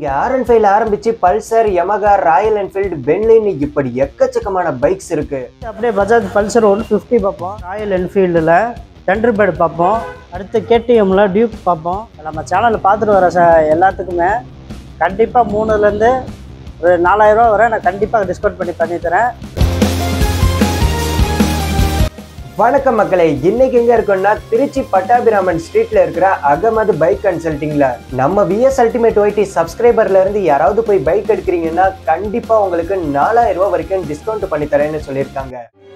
இங்கே R and ஃபைவ்ல ஆரம்பிச்சு பல்சர் யமகா ராயல் என்ஃபீல்டு பென்லின்னு இப்படி எக்கச்சக்கமான பைக்ஸ் இருக்கு அப்படியே பஜாஜ் பல்சர் ஒன் ஃபிஃப்டி பார்ப்போம் ராயல் என்ஃபீல்டில் டெண்டர் பேர்டு பார்ப்போம் அடுத்து கேடிஎம்மில் டியூக் பார்ப்போம் நம்ம சேனலில் பார்த்துட்டு வர ச எல்லாத்துக்குமே கண்டிப்பாக மூணுலேருந்து ஒரு நாலாயிரரூவா வரை நான் கண்டிப்பாக டிஸ்கவுண்ட் பண்ணி பண்ணித்தரேன் வணக்கம் மக்களே இன்னைக்கு எங்க இருக்கோம்னா திருச்சி பட்டாபிராமன் ஸ்ட்ரீட்ல இருக்கிற அகமது பைக் கன்சல்டிங்ல நம்ம விஎஸ் அல்டிமேட் ஒய்டி சப்ஸ்கிரைபர்ல இருந்து யாராவது போய் பைக் எடுக்கிறீங்கன்னா கண்டிப்பா உங்களுக்கு நாலாயிரம் ரூபாய் வரைக்கும் டிஸ்கவுண்ட் பண்ணி தரேன்னு சொல்லியிருக்காங்க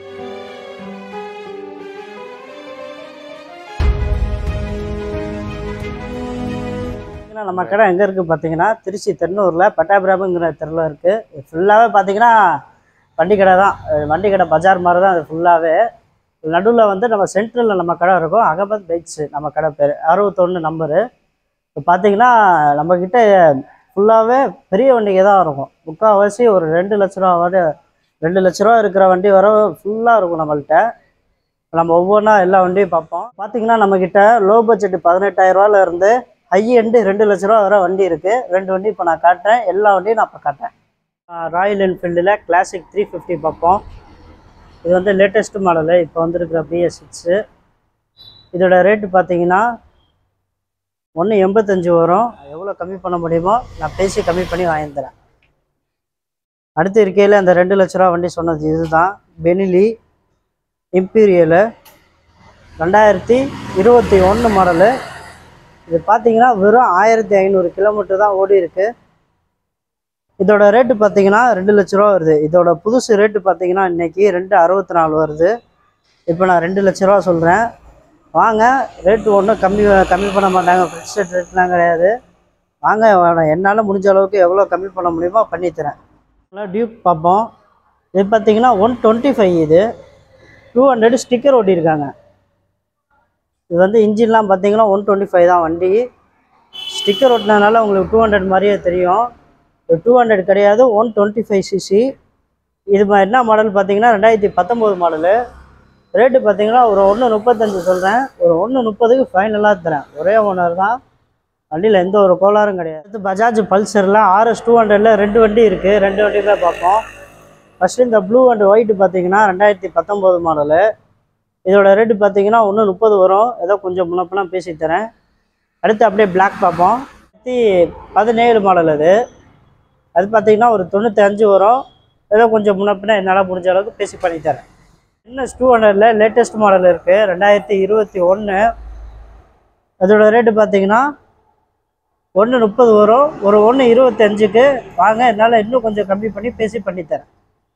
ஏன்னா நம்ம கடை எங்கே இருக்குது பார்த்தீங்கன்னா திருச்சி தென்னூரில் பட்டாபிராமங்கிற தெருவில் இருக்குது ஃபுல்லாகவே பார்த்தீங்கன்னா வண்டி கடை தான் அஹ் வண்டி கடை பஜார் மாதிரி தான் அது ஃபுல்லாகவே நடுவில் வந்து நம்ம சென்ட்ரலில் நம்ம கடை இருக்கும் அகமத் பைக்ஸு நம்ம கடை பேர் அறுபத்தொன்று நம்பரு இப்போ பார்த்தீங்கன்னா நம்மக்கிட்ட ஃபுல்லாகவே பெரிய வண்டிங்க தான் இருக்கும் முக்கால்வாசி ஒரு ரெண்டு லட்ச ரூபா வரை ரெண்டு லட்ச ரூபா இருக்கிற வண்டி வர ஃபுல்லாக இருக்கும் நம்மள்ட்ட நம்ம ஒவ்வொன்றா எல்லா வண்டியும் பார்ப்போம் பார்த்தீங்கன்னா நம்மக்கிட்ட லோ பட்ஜெட் பதினெட்டாயிரரூவால இருந்து ஹை எண்டு ரெண்டு லட்ச ரூபா வரை வண்டி இருக்குது ரெண்டு வண்டி இப்போ நான் காட்டுறேன் எல்லா வண்டியும் நான் இப்போ காட்டுறேன் ராயல் என்ஃபீல்டில் கிளாசிக் த்ரீ ஃபிஃப்டி பார்ப்போம் இது வந்து லேட்டஸ்ட் மாடலு இப்போ வந்திருக்கிற பிஎஸ் சிக்ஸு இதோட ரேட்டு பார்த்தீங்கன்னா ஒன்று எண்பத்தஞ்சு வரும் எவ்வளோ கம்மி பண்ண முடியுமோ நான் பேசி கம்மி பண்ணி வாங்கி தரேன் அடுத்து இருக்கையில் அந்த ரெண்டு லட்ச ரூபா வண்டி சொன்னது இதுதான் பெனிலி இம்பீரியலு ரெண்டாயிரத்தி இருபத்தி ஒன்று மாடலு இது பார்த்தீங்கன்னா வெறும் ஆயிரத்தி ஐநூறு கிலோமீட்டர் தான் ஓடி இருக்கு இதோட ரேட்டு பார்த்தீங்கன்னா ரெண்டு லட்ச ரூபா வருது இதோட புதுசு ரேட்டு பார்த்தீங்கன்னா இன்னைக்கு ரெண்டு அறுபத்தி நாலு வருது இப்போ நான் ரெண்டு லட்ச ரூபா சொல்கிறேன் வாங்க ரேட்டு ஒன்றும் கம்மி கம்மி பண்ண மாட்டாங்க ஃபிக்ஸட் ரேட்லாம் கிடையாது வாங்க வேணாம். என்னால் முடிஞ்ச அளவுக்கு எவ்வளோ கம்மி பண்ண முடியுமோ பண்ணித்தரேன் டியூக் பார்ப்போம் இது பார்த்தீங்கன்னா ஒன் டுவெண்ட்டி ஃபைவ் இது டூ ஹண்ட்ரட் ஸ்டிக்கர் ஒட்டியிருக்காங்க இது வந்து இன்ஜின்லாம் பார்த்தீங்கன்னா ஒன் டுவெண்ட்டி ஃபைவ் தான் வண்டி ஸ்டிக்கர் ஒட்டினதுனால உங்களுக்கு டூ ஹண்ட்ரட் மாதிரியே தெரியும் இது டூ ஹண்ட்ரட் கிடையாது ஒன் டுவெண்ட்டி ஃபைவ் சிசி இது ம- என்ன மாடல் பார்த்தீங்கன்னா ரெண்டாயிரத்தி பத்தொம்போது மாடலு ரேட்டு பார்த்தீங்கன்னா ஒரு ஒன்று முப்பத்தஞ்சு சொல்கிறேன் ஒரு ஒன்று முப்பதுக்கு ஃபைனலாக தரேன் ஒரே ஓனர் தான் வண்டியில் எந்த ஒரு கோளாறும் கிடையாது அடுத்து பஜாஜ் பல்சரில் ஆர்எஸ் டூ ஹண்ட்ரடில் ரெண்டு வண்டி இருக்குது ரெண்டு வண்டியுமே பார்ப்போம் ஃபஸ்ட்டு இந்த ப்ளூ அண்ட் ஒயிட் பார்த்தீங்கன்னா ரெண்டாயிரத்தி பத்தொம்போது மாடலு இதோட ரேட்டு பார்த்தீங்கன்னா ஒன்று முப்பது வரும் ஏதோ கொஞ்சம் முன்னப்பெல்லாம் பேசி தரேன் அடுத்து அப்படியே பிளாக் பார்ப்போம் அடுத்து பதினேழு மாடல் அது அது பார்த்தீங்கன்னா ஒரு தொண்ணூற்றி அஞ்சு வரும் ஏதோ கொஞ்சம் முன்னப்பின என்னால் முடிஞ்ச அளவுக்கு பேசி பண்ணி தரேன் இன்னும் டூ ஹண்ட்ரடில் லேட்டஸ்ட் மாடல் இருக்குது ரெண்டாயிரத்தி இருபத்தி ஒன்று அதோட ரேட்டு பார்த்தீங்கன்னா ஒன்று முப்பது வரும் ஒரு ஒன்று இருபத்தஞ்சுக்கு வாங்க என்னால் இன்னும் கொஞ்சம் கம்மி பண்ணி பேசி பண்ணித்தரேன்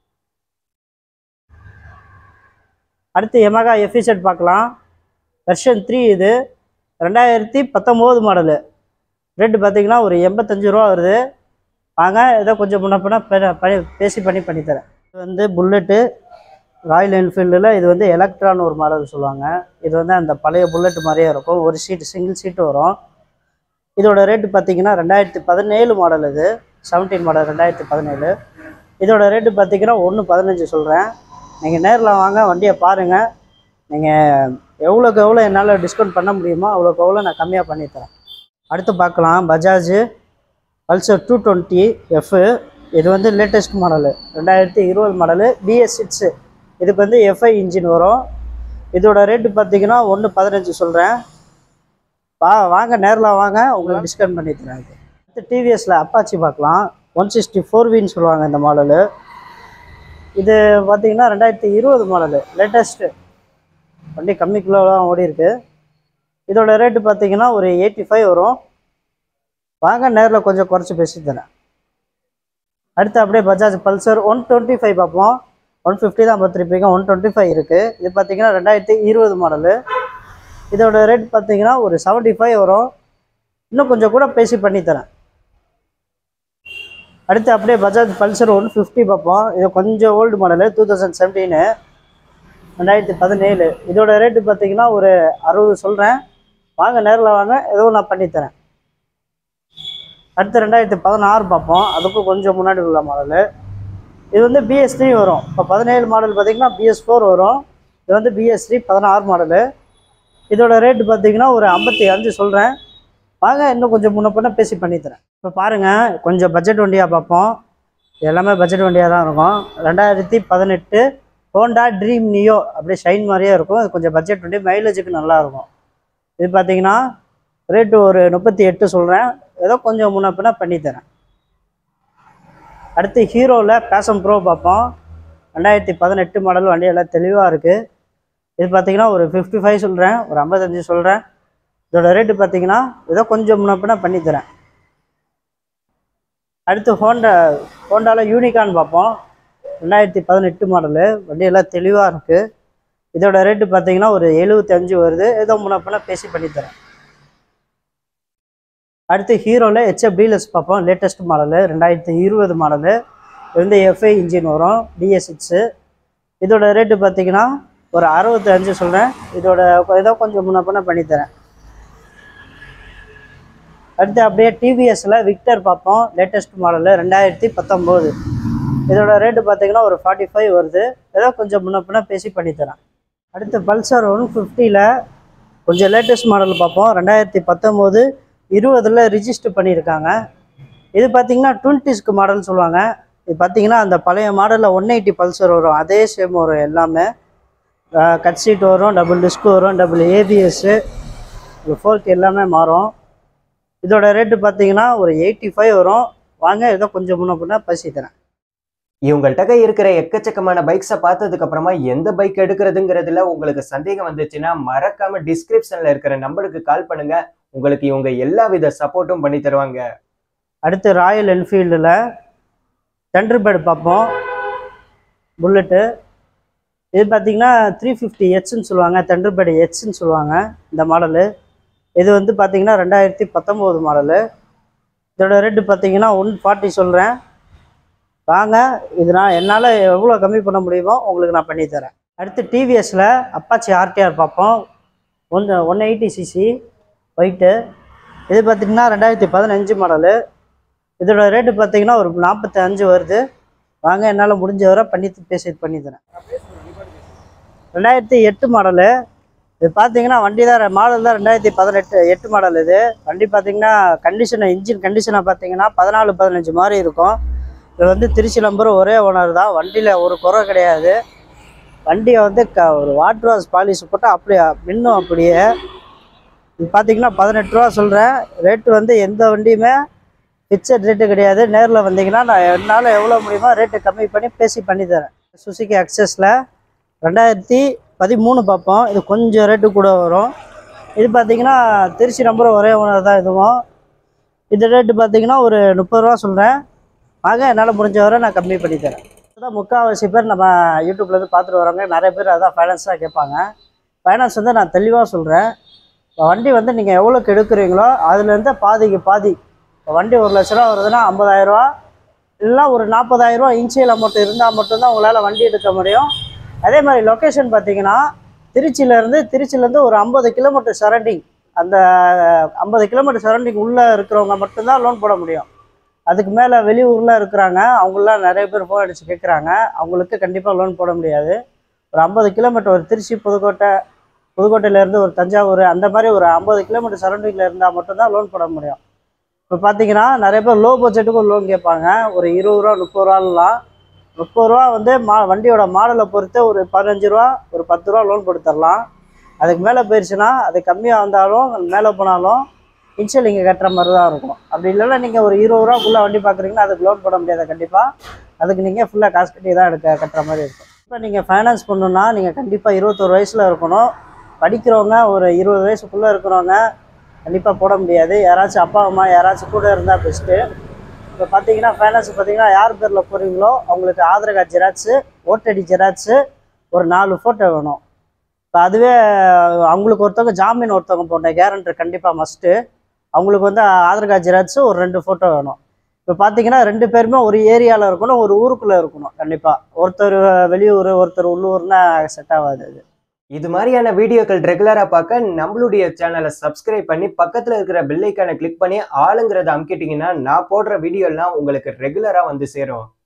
அடுத்து எமகா எஃபிசெட் பார்க்கலாம் வெர்ஷன் த்ரீ இது ரெண்டாயிரத்தி பத்தொம்போது மாடலு ரேட்டு பார்த்தீங்கன்னா ஒரு எண்பத்தஞ்சு ரூபா வருது வாங்க ஏதோ கொஞ்சம் முன்னப்பினா பேசி பண்ணி பண்ணித்தரேன் இது வந்து புல்லட்டு ராயல் என்ஃபீல்டில் இது வந்து எலக்ட்ரான் ஒரு மாடல் சொல்லுவாங்க இது வந்து அந்த பழைய புல்லட் மாதிரியே இருக்கும் ஒரு சீட்டு சிங்கிள் சீட்டு வரும் இதோட ரேட்டு பார்த்தீங்கன்னா ரெண்டாயிரத்தி பதினேழு மாடல் இது செவன்டீன் மாடல் ரெண்டாயிரத்தி பதினேழு இதோட ரேட்டு பார்த்தீங்கன்னா ஒன்று பதினஞ்சு சொல்கிறேன் நீங்கள் நேரில் வாங்க வண்டியை பாருங்கள் நீங்கள் எவ்வளோக்கு எவ்வளோ என்னால் டிஸ்கவுண்ட் பண்ண முடியுமோ அவ்வளோக்கு எவ்வளோ நான் கம்மியாக பண்ணித்தரேன் அடுத்து பார்க்கலாம் பஜாஜ் பல்சர் டூ டுவெண்ட்டி எஃப்ஃபு இது வந்து லேட்டஸ்ட் மாடலு ரெண்டாயிரத்தி இருபது மாடலு பிஎஸ் சிக்ஸு இதுக்கு வந்து எஃப்ஐ இன்ஜின் வரும் இதோட ரேட்டு பார்த்தீங்கன்னா ஒன்று பதினஞ்சு சொல்கிறேன் வா வாங்க நேரில் வாங்க உங்களுக்கு டிஸ்கவுண்ட் பண்ணி தரேன் இது அடுத்து டிவிஎஸில் அப்பாச்சி பார்க்கலாம் ஒன் சிக்ஸ்டி ஃபோர் வின்னு சொல்லுவாங்க இந்த மாடலு இது பார்த்தீங்கன்னா ரெண்டாயிரத்தி இருபது மாடலு லேட்டஸ்ட்டு வண்டி கம்மி கிலோ தான் ஓடி இருக்கு இதோட ரேட்டு பார்த்தீங்கன்னா ஒரு எயிட்டி ஃபைவ் வரும் வாங்க நேரில் கொஞ்சம் குறைச்சி பேசி தரேன் அடுத்து அப்படியே Bajaj Pulsar one twenty five பார்ப்போம் ஒன் ஃபிஃப்டி தான் பார்த்துருப்பீங்க ஒன் டுவெண்ட்டி ஃபைவ் இருக்குது இது பார்த்தீங்கன்னா ரெண்டாயிரத்தி இருபது மாடலு இதோட ரேட் பார்த்தீங்கன்னா ஒரு செவன்ட்டி ஃபைவ் வரும் இன்னும் கொஞ்சம் கூட பேசி பண்ணி தரேன் அடுத்து அப்படியே பஜாஜ் பல்சர் ஒன் ஃபிஃப்டி பார்ப்போம் இது கொஞ்சம் old model two thousand seventeen ரெண்டாயிரத்தி பதினேழு இதோட ரேட்டு பார்த்தீங்கன்னா ஒரு அறுபது சொல்கிறேன் வாங்க நேரில் வாங்க ஏதோ நான் பண்ணித்தரேன் அடுத்து ரெண்டாயிரத்தி பதினாறு பார்ப்போம் அதுக்கும் கொஞ்சம் முன்னாடி உள்ள மாடலு இது வந்து பிஎஸ் த்ரீ வரும் இப்போ பதினேழு மாடல் பார்த்தீங்கன்னா பிஎஸ் ஃபோர் வரும் இது வந்து பிஎஸ் த்ரீ பதினாறு மாடலு இதோட ரேட்டு பார்த்தீங்கன்னா ஒரு ஐம்பத்தி அஞ்சு சொல்கிறேன் வாங்க இன்னும் கொஞ்சம் முன்ன பின்ன பேசி பண்ணித்தரேன் இப்போ பாருங்கள் கொஞ்சம் பட்ஜெட் வண்டியாக பார்ப்போம் இது எல்லாமே பட்ஜெட் வண்டியாக தான் இருக்கும் ரெண்டாயிரத்தி பதினெட்டு ஹோண்டா ட்ரீம் நியோ அப்படியே ஷைன் மாதிரியே இருக்கும் இது கொஞ்சம் பட்ஜெட் வண்டி மைலேஜுக்கு நல்லா இருக்கும் இது பார்த்தீங்கன்னா ரேட்டு ஒரு முப்பத்தி எட்டு சொல்கிறேன் ஏதோ கொஞ்சம் முன்ன பின்ன பண்ணித்தரேன் அடுத்து ஹீரோவில் பேஷன் ப்ரோ பார்ப்போம் ரெண்டாயிரத்தி பதினெட்டு மாடல் வண்டி எல்லாம் தெளிவாக இருக்குது இது பார்த்தீங்கன்னா ஒரு ஃபிஃப்டி ஃபைவ் சொல்கிறேன் ஒரு ஐம்பத்தஞ்சு சொல்கிறேன் இதோட ரேட்டு பார்த்தீங்கன்னா ஏதோ கொஞ்சம் முன்ன பின்ன பண்ணித்தரேன் அடுத்து ஹோண்டா ஹோண்டாவில் யூனிகான் பார்ப்போம் ரெண்டாயிரத்தி பதினெட்டு மாடலு வண்டி எல்லாம் தெளிவாக இருக்குது இதோட ரேட்டு பார்த்தீங்கன்னா ஒரு எழுபத்தி அஞ்சு வருது ஏதோ முன்ன பின்ன பேசி பண்ணித்தரேன் அடுத்து ஹீரோவில் ஹெச்எஃப் டீலர்ஸ் பார்ப்போம் லேட்டஸ்ட் மாடலு ரெண்டாயிரத்தி இருபது மாடலு இது வந்து எஃப்ஐ இன்ஜின் வரும் டிஎஸ் சிக்ஸு இதோட ரேட்டு பார்த்தீங்கன்னா ஒரு அறுபத்தி அஞ்சு சொல்கிறேன் இதோட ஏதோ கொஞ்சம் முன்ன பின்ன பண்ணித்தரேன் அடுத்து அப்படியே டிவிஎஸ்ல விக்டர் பார்ப்போம் லேட்டஸ்ட் மாடலு ரெண்டாயிரத்தி பத்தொம்போது இதோட ரேட்டு பார்த்தீங்கன்னா ஒரு ஃபார்ட்டி ஃபைவ் வருது ஏதோ கொஞ்சம் முன்ன பின்ன பேசி பண்ணித்தரேன் அடுத்து பல்சர் ஒன் ஃபிஃப்டியில் கொஞ்சம் லேட்டஸ்ட் மாடல் பார்ப்போம் ரெண்டாயிரத்தி பத்தொம்போது இருபதில் ரிஜிஸ்டர் பண்ணியிருக்காங்க இது பார்த்தீங்கன்னா டுவெண்ட்டிஸ்க்கு மாடல் சொல்லுவாங்க இது பார்த்தீங்கன்னா அந்த பழைய மாடலில் ஒன் எயிட்டி பல்சர் வரும் அதே சேம் வரும் எல்லாமே கட் சீட் வரும் டபுள் டிஸ்க் வரும் டபுள் ஏபிஎஸ்ஸு ஃபோர்க் எல்லாமே மாறும் இதோட ரேட்டு பார்த்தீங்கன்னா ஒரு எயிட்டி ஃபைவ் வரும் வாங்க ஏதோ கொஞ்சம் முன்ன பின்ன பேசி தரேன் இவங்கள்ட்ட இருக்கிற எக்கச்சக்கமான பைக்ஸை பார்த்ததுக்கு அப்புறமா எந்த பைக் எடுக்கிறதுங்கிறதுல உங்களுக்கு சந்தேகம் வந்துச்சுன்னா மறக்காம டிஸ்கிரிப்ஷன்ல இருக்கிற நம்பருக்கு கால் பண்ணுங்க உங்களுக்கு இவங்க எல்லா வித சப்போர்ட்டும் பண்ணி தருவாங்க அடுத்து ராயல் என்ஃபீல்டில் தண்டர்பேர்டு பார்ப்போம் புல்லட்டு இது பார்த்தீங்கன்னா த்ரீ ஃபிஃப்டி ஹெச்னு சொல்லுவாங்க தண்டர்பேர்டு ஹெச்னு சொல்லுவாங்க இந்த மாடலு இது வந்து பார்த்தீங்கன்னா ரெண்டாயிரத்தி பத்தொம்போது மாடலு இதோட ரேட்டு பார்த்தீங்கன்னா ஒன் ஃபார்ட்டி சொல்கிறேன் வாங்க இது நான் என்னால் எவ்வளோ கம்மி பண்ண முடியுமோ உங்களுக்கு நான் பண்ணி தரேன் அடுத்து டிவிஎஸில் அப்பாச்சி ஆர்டிஆர் பார்ப்போம் one one eighty cc white இது பார்த்திங்கன்னா ரெண்டாயிரத்தி பதினஞ்சு மாடலு இதோட ரேட்டு பார்த்தீங்கன்னா ஒரு நாற்பத்தி அஞ்சு வருது வாங்க என்னால் முடிஞ்ச வரை பண்ணி பேசி பண்ணி தரேன் ரெண்டாயிரத்தி எட்டு மாடலு இது பார்த்தீங்கன்னா வண்டி தான் மாடல் தான் ரெண்டாயிரத்தி பதினெட்டு எட்டு மாடல் இது வண்டி பார்த்தீங்கன்னா கண்டிஷனை இன்ஜின் கண்டிஷனை பார்த்தீங்கன்னா பதினாலு பதினஞ்சு மாதிரி இருக்கும் இது வந்து திருச்சி நம்பர் ஒரே ஓனர் தான் வண்டியில் ஒரு குறை கிடையாது வண்டியை வந்து க ஒரு வாட்டர் வாஷ் பாலிஷ் போட்டு அப்படியே மின்னும் அப்படியே இது பார்த்தீங்கன்னா பதினெட்டு ரூபா சொல்கிறேன் ரேட்டு வந்து எந்த வண்டியுமே ஃபிக்ஸட் ரேட்டு கிடையாது நேரில் வந்தீங்கன்னா நான் என்னால் எவ்வளோ முடியுமோ ரேட்டு கம்மி பண்ணி பேசி பண்ணி தரேன் சுசுகி அக்சஸில் ரெண்டாயிரத்தி பதிமூணு பார்ப்போம் இது கொஞ்சம் ரேட்டு கூட வரும் இது பார்த்தீங்கன்னா திருச்சி நம்பர் ஒரே ஓனர் தான் இதுவும் இது ரேட்டு பார்த்தீங்கன்னா ஒரு முப்பது ரூபா சொல்கிறேன் வாங்க என்னால் முடிஞ்ச வரை நான் கம்மி பண்ணி தரேன் இதுதான் முக்கால்வாசி பேர் நம்ம யூடியூப்லேருந்து பார்த்துட்டு வராங்க நிறைய பேர் அதான் ஃபைனான்ஸாக கேட்பாங்க ஃபைனான்ஸ் வந்து நான் தெளிவாக சொல்கிறேன் இப்போ வண்டி வந்து நீங்கள் எவ்வளோக்கு எடுக்கிறீங்களோ அதுலேருந்து பாதிக்கு பாதி இப்போ வண்டி ஒரு லட்ச ரூபா வருதுன்னா ஐம்பதாயிரரூவா இல்லைனா ஒரு நாற்பதாயிரரூவா இன்சியல் அமௌண்ட் இருந்தால் மட்டும்தான் உங்களால் வண்டி எடுக்க முடியும் அதே மாதிரி லொக்கேஷன் பார்த்தீங்கன்னா திருச்சியிலேருந்து திருச்சியிலேருந்து ஒரு ஐம்பது கிலோமீட்டர் சரௌண்டிங் அந்த ஐம்பது கிலோமீட்டர் சரௌண்டிங் உள்ளே இருக்கிறவங்க மட்டும்தான் லோன் போட முடியும் அதுக்கு மேலே வெளியூரில் இருக்கிறாங்க அவங்களாம் நிறைய பேர் ஃபோன் அடித்து கேட்குறாங்க அவங்களுக்கு கண்டிப்பாக லோன் போட முடியாது ஒரு ஐம்பது கிலோமீட்டர் ஒரு திருச்சி புதுக்கோட்டை புதுக்கோட்டையிலேருந்து ஒரு தஞ்சாவூர் அந்த மாதிரி ஒரு ஐம்பது கிலோமீட்டர் சரௌண்டிங்கில் இருந்தால் மட்டும்தான் லோன் போட முடியும் இப்போ பார்த்தீங்கன்னா நிறைய பேர் லோ பட்ஜெட்டுக்கும் லோன் கேட்பாங்க ஒரு இருபது ரூபா முப்பது ரூபாலாம் முப்பது ரூபா வந்து மா வண்டியோட மாடலை பொறுத்து ஒரு பதினஞ்சு ரூபா ஒரு பத்து ரூபா லோன் போட்டு தரலாம் அதுக்கு மேலே போயிடுச்சுன்னா அது கம்மியாக வந்தாலும் மேலே போனாலும் இன்ஷியல் நீங்கள் கட்டுற மாதிரி தான் இருக்கும் அப்படி இல்லைன்னா நீங்கள் ஒரு இருபது ரூபாக்குள்ளே வண்டி பார்க்குறீங்கன்னா அதுக்கு லோன் போட முடியாது கண்டிப்பாக அதுக்கு நீங்கள் ஃபுல்லாக காசு கட்டி தான் எடுக்க கட்டுற மாதிரி இருக்கும் இப்போ நீங்கள் ஃபைனான்ஸ் பண்ணணுன்னா நீங்கள் கண்டிப்பாக இருபத்தொரு வயசில் இருக்கணும் படிக்கிறவங்க ஒரு இருபது வயசுக்குள்ளே இருக்கிறவங்க கண்டிப்பாக போட முடியாது யாராச்சும் அப்பா அம்மா யாராச்சும் கூட இருந்தால் பெஸ்ட்டு இப்போ பார்த்தீங்கன்னா ஃபைனான்ஸ் பார்த்தீங்கன்னா யார் பேரில் போகிறீங்களோ அவங்களுக்கு ஆதார் கார்டு ஜெராக்ஸு ஓட்டடி ஜெராக்ஸு ஒரு நாலு ஃபோட்டோ வேணும் இப்போ அதுவே அவங்களுக்கு ஒருத்தவங்க ஜாமீன் ஒருத்தவங்க போட்ட கேரண்டர் கண்டிப்பாக மஸ்ட்டு அவங்களுக்கு வந்து ஆதார் கார்டு ஜெராக்ஸு ஒரு ரெண்டு ஃபோட்டோ வேணும் இப்போ பார்த்தீங்கன்னா ரெண்டு பேருமே ஒரு ஏரியாவில் இருக்கணும் ஒரு ஊருக்குள்ளே இருக்கணும் கண்டிப்பாக ஒருத்தர் வெளியூர் ஒருத்தர் உள்ளூர்னா செட் ஆகாது அது இது மாதிரியான வீடியோக்கள் ரெகுலரா பார்க்க நம்மளுடைய சேனலை சப்ஸ்கிரைப் பண்ணி பக்கத்துல இருக்கிற பெல் ஐக்கானை கிளிக் பண்ணி ஆளுங்கிறத அமுக்கிட்டீங்கன்னா நான் போடுற வீடியோ எல்லாம் உங்களுக்கு ரெகுலரா வந்து சேரும்